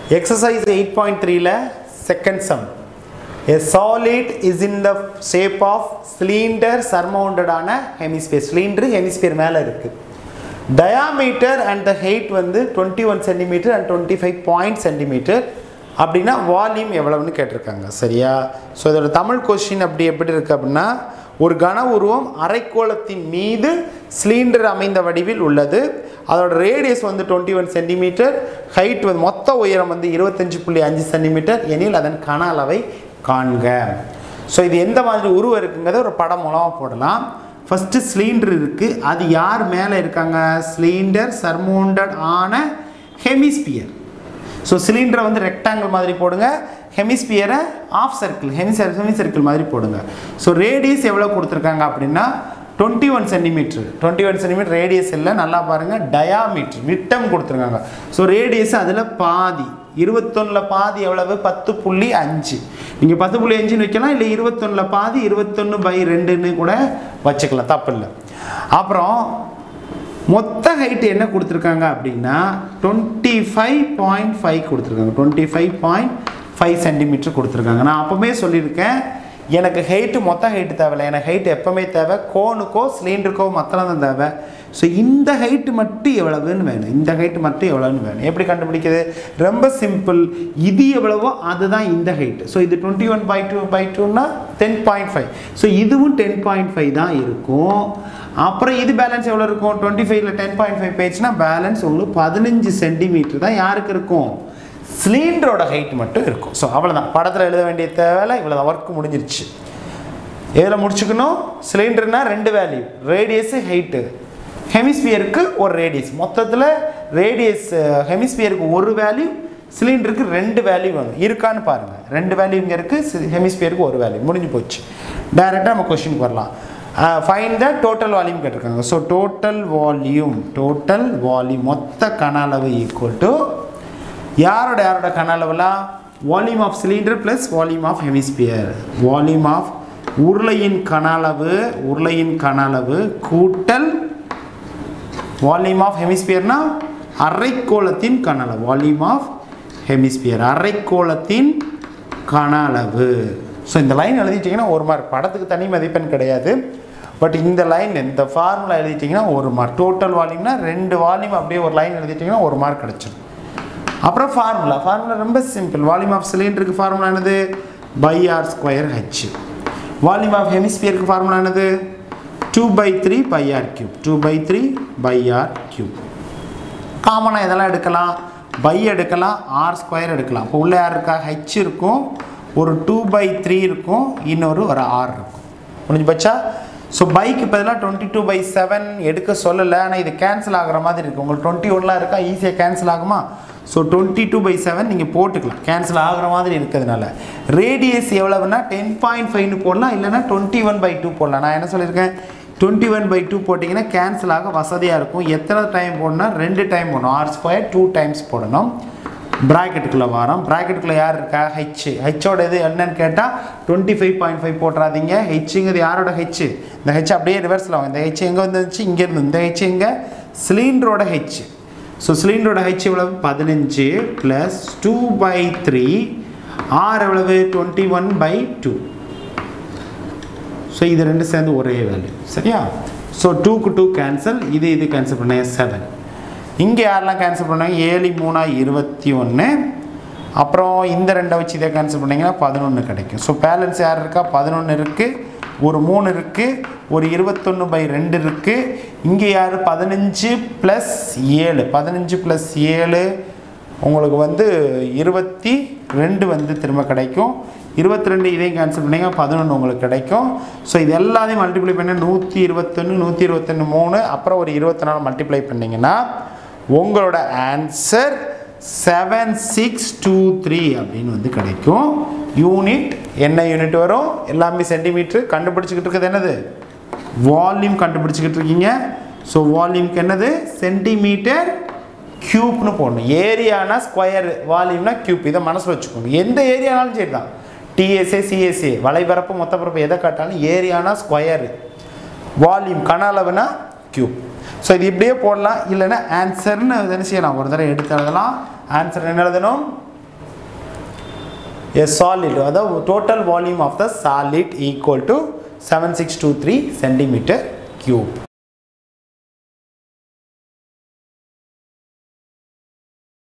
exercise eight point த்ரீல second sum A solid is in the shape of cylinder surmounted ஆன hemisphere cylinder hemisphere மேலே இருக்கு diameter and the height வந்து twenty one centimetre and twenty five point centimetre அப்படின்னா volume எவ்வளவுன்னு கேட்டிருக்காங்க சரியா so இதோட தமிழ் கொஸ்டின் அப்படி எப்படி இருக்கு அப்படின்னா ஒரு கன உருவம் அரைக்கோளத்தின் மீது சிலிண்டர் அமைந்த வடிவில் உள்ளது அதோட ரேடியஸ் வந்து டுவெண்ட்டி ஒன் சென்டிமீட்டர் ஹைட் வந்து மொத்த உயரம் வந்து இருபத்தஞ்சு புள்ளி அஞ்சு சென்டிமீட்டர் எனில் அதன் கன அளவை காண்க ஸோ இது எந்த மாதிரி உருவம் இருக்குங்கிறத ஒரு படம் மூலமாக போடலாம் ஃபஸ்ட்டு சிலிண்டர் இருக்குது அது யார் மேலே இருக்காங்க சிலிண்டர் சர்மோண்டட் ஆன ஹெமிஸ்பியர் ஸோ சிலிண்டரை வந்து ரெக்டாங்கிள் மாதிரி போடுங்க ஹெமிஸ்பியரை half circle hemi hemi circle மாதிரி போடுங்க ஸோ ரேடியஸ் எவ்வளோ கொடுத்துருக்காங்க அப்படின்னா twenty one centimetre twenty one centimetre radius இல்லை நல்லா பாருங்கள் டயாமீட்டர் விட்டம் கொடுத்துருக்காங்க ஸோ ரேடியஸ் அதில் பாதி இருபத்தொன்னில் பாதி எவ்வளவு பத்து புள்ளி அஞ்சு நீங்கள் பத்து புள்ளி அஞ்சுன்னு வைக்கலாம் இல்லை இருபத்தொன்னில் பாதி இருபத்தொன்று பை ரெண்டுன்னு கூட வச்சுக்கலாம் தப்பு இல்லை அப்புறம் மொத்த ஹைட் என்ன கொடுத்துருக்காங்க அப்படின்னா டுவெண்ட்டி ஃபைவ் பாயிண்ட் ஃபைவ் கொடுத்துருக்காங்க twenty five point five centimetre கொடுத்துருக்காங்க நான் அப்போவே சொல்லியிருக்கேன் எனக்கு ஹைட்டு மொத்த ஹைட்டு தேவையில்லை எனக்கு ஹைட் எப்போவுமே தேவை கோனுக்கோ சிலிண்டருக்கோ மொத்தம் தான் தேவை ஸோ இந்த ஹைட்டு மட்டும் எவ்வளவுன்னு வேணும் இந்த ஹைட்டு மட்டும் எவ்வளோன்னு வேணும் எப்படி கண்டுபிடிக்கிறது ரொம்ப சிம்பிள் இது எவ்வளவோ அதுதான் இந்த ஹைட்டு ஸோ இது twenty one by two by டூனா டென் பாயிண்ட் ஃபைவ் ஸோ இதுவும் டென் பாயிண்ட் ஃபைவ் தான் இருக்கும் அப்புறம் இது பேலன்ஸ் எவ்வளோ இருக்கும் டுவெண்ட்டி ஃபைவ்ல டென் பாயிண்ட் ஃபைவ் பேஜ்னா பேலன்ஸ் உங்களுக்கு பதினஞ்சு சென்டிமீட்டர் தான் யாருக்கு இருக்கும் சிலிண்டரோட ஹைட் மட்டும் இருக்கும் ஸோ அவ்வளோதான் படத்தில் எழுத வேண்டிய தேவை இவ்வளோ ஒர்க் முடிஞ்சிருச்சு இதில் முடிச்சுக்கணும் சிலிண்டர்னா ரெண்டு வேல்யூ ரேடியஸு ஹைட்டு ஹெமிஸ்பியருக்கு ஒரு ரேடியஸ் மொத்தத்தில் ரேடியஸ் ஹெமிஸ்பியருக்கு ஒரு வேல்யூ சிலிண்டருக்கு ரெண்டு வேல்யூ வேணும் இருக்கான்னு பாருங்கள் ரெண்டு வேல்யூ இங்கே இருக்குது ஹெமிஸ்பியருக்கு ஒரு வேல்யூ முடிஞ்சு போச்சு டைரெக்டாக நம்ம கொஸ்டினுக்கு வரலாம் ஃபைன் த டோட்டல் வால்யூம் கேட்டிருக்காங்க so total volume total volume மொத்த கன அளவு ஈக்குவல் டு யாரோட யாரோட கன அளவுலாம் volume of cylinder plus volume of hemisphere volume of உருளையின் கன அளவு உருளையின் கன அளவு கூட்டல் வால்யூம் ஆஃப் ஹெமிஸ்பியர்னா அரைக்கோளத்தின் கன அளவு வால்யூம் ஆஃப் ஹெமிஸ்பியர் அரைக்கோளத்தின் கன அளவு ஸோ இந்த லைன் எழுதிட்டிங்கன்னா ஒரு மார்க் படத்துக்கு தனி மதிப்பெண் கிடையாது பட் இந்த லைன் இந்த ஃபார்முலா எழுதிட்டிங்கன்னா ஒரு மார்க் டோட்டல் வால்யூம்னா ரெண்டு வால்யூம் அப்படியே ஒரு லைன் எழுதிட்டிங்கன்னா ஒரு மார்க் கிடச்சிடும் அப்புறம் ஃபார்முலா ஃபார்முலா ரொம்ப சிம்பிள் வால்யூம் ஆஃப் சிலிண்டருக்கு ஃபார்முலா என்னது pi r square h volume of ஹெமிஸ்பியருக்கு ஃபார்முலா என்னது two by three pi r cube two by three pi r cube காமனாக இதெல்லாம் எடுக்கலாம் பை எடுக்கலாம் ஆர் ஸ்கொயர் எடுக்கலாம் இப்போ உள்ள யார் இருக்கா ஹெச் இருக்கும் ஒரு டூ பை த்ரீ இருக்கும் இன்னொரு ஒரு ஆர் இருக்கும் முடிஞ்சு பச்சா ஸோ பைக்கு பதிலாக டுவெண்ட்டி டூ பை செவன் எடுக்க சொல்லலை ஆனால் இது கேன்சல் ஆகிற மாதிரி இருக்குது உங்களுக்கு டுவெண்ட்டி ஒன்லாம் இருக்கா ஈஸியாக கேன்சல் ஆகுமா so twenty two by seven நீங்கள் போட்டுக்கலாம் கேன்சல் ஆகிற மாதிரி இருக்கிறதுனால ரேடியஸ் எவ்வளவுன்னா டென் பாயிண்ட் ஃபைவ்னு போடலாம் இல்லைனா டுவெண்ட்டி ஒன் பை டூ போடலாம் நான் என்ன சொல்லியிருக்கேன் டுவெண்ட்டி ஒன் பை டூ போட்டிங்கன்னா கேன்சல் ஆக வசதியாக இருக்கும் எத்தனை டைம் போடணும் ரெண்டு டைம் போடணும் ஆர் ஸ்கொயர் டூ டைம்ஸ் போடணும் ப்ராக்கெட்டுக்குள்ளே வரோம் ப்ராக்கெட்டுக்குள்ளே யார் இருக்கா ஹெச் ஹெச்சோட இது என்னன்னு கேட்டால் டுவெண்ட்டி ஃபைவ் பாயிண்ட் ஃபைவ் போட்டுறாதீங்க ஹெச்சுங்கிறது யாரோட ஹெச் இந்த ஹெச் அப்படியே ரிவர்ஸில் வாங்க இந்த ஹெச் எங்கே வந்துச்சு இங்கேருந்து இந்த ஹெச் எங்கே சிலிண்டரோட ஹெச் ஸோ சிலிண்டரோட ஹெச் எவ்வளவு பதினஞ்சு plus two by three r எவ்வளவு twenty one by two so இது ரெண்டு சேர்ந்து ஒரே வேல்யூ சரியா ஸோ டூக்கு டூ கேன்சல் இது இது கேன்சல் பண்ண செவன் இங்கே யாரெல்லாம் கேன்சல் பண்ணாங்க ஏழு மூணா இருபத்தி ஒன்று அப்புறம் இந்த ரெண்டை வச்சு இதை கேன்சல் பண்ணிங்கன்னா பதினொன்று கிடைக்கும் ஸோ பேலன்ஸ் யார் இருக்கா பதினொன்று இருக்குது ஒரு மூணு இருக்குது ஒரு இருபத்தொன்று பை ரெண்டு இருக்குது இங்கே யார் பதினஞ்சு ப்ளஸ் ஏழு பதினஞ்சு ப்ளஸ் ஏழு உங்களுக்கு வந்து இருபத்தி ரெண்டு வந்து திரும்ப கிடைக்கும் இருபத்தி ரெண்டு இதையும் கேன்சல் பண்ணிங்க பதினொன்று உங்களுக்கு கிடைக்கும் ஸோ இது எல்லாத்தையும் மல்டிப்ளை பண்ணி நூற்றி இருபத்தொன்று நூற்றி இருபத்தொன்று மூணு அப்புறம் ஒரு இருபத்தி நாலு மல்டிப்ளை பண்ணிங்கன்னா உங்களோட answer seven six two three அப்படின்னு வந்து கிடைக்கும் யூனிட் என்ன யூனிட் வரும் எல்லாமே சென்டிமீட்டர் கண்டுபிடிச்சிக்கிட்டு இருக்கிறது என்னது வால்யூம் கண்டுபிடிச்சிக்கிட்டு இருக்கீங்க ஸோ வால்யூம்க்கு என்னது சென்டிமீட்டர் க்யூப்னு போடணும் ஏரியானா ஸ்கொயர் வால்யூம்னா க்யூப் இதை மனசில் வச்சுக்கோங்க எந்த ஏரியானாலும் சரி தான் டிஎஸ்ஏ சிஎஸ்ஏ வலைபரப்பு மொத்தப்பரப்பு எதை காட்டாலும் ஏரியானா ஸ்கொயரு வால்யூம் கன அளவுனா க்யூப் ஸோ இது இப்படியே போடலாம் இல்லைன்னா ஆன்சர்னு என்ன செய்யலாம் ஒரு தடவை எடுத்து எழுதலாம் ஆன்சர் என்ன எழுதணும் a solid அதாவது total volume of the solid equal to 7623 centimeter cube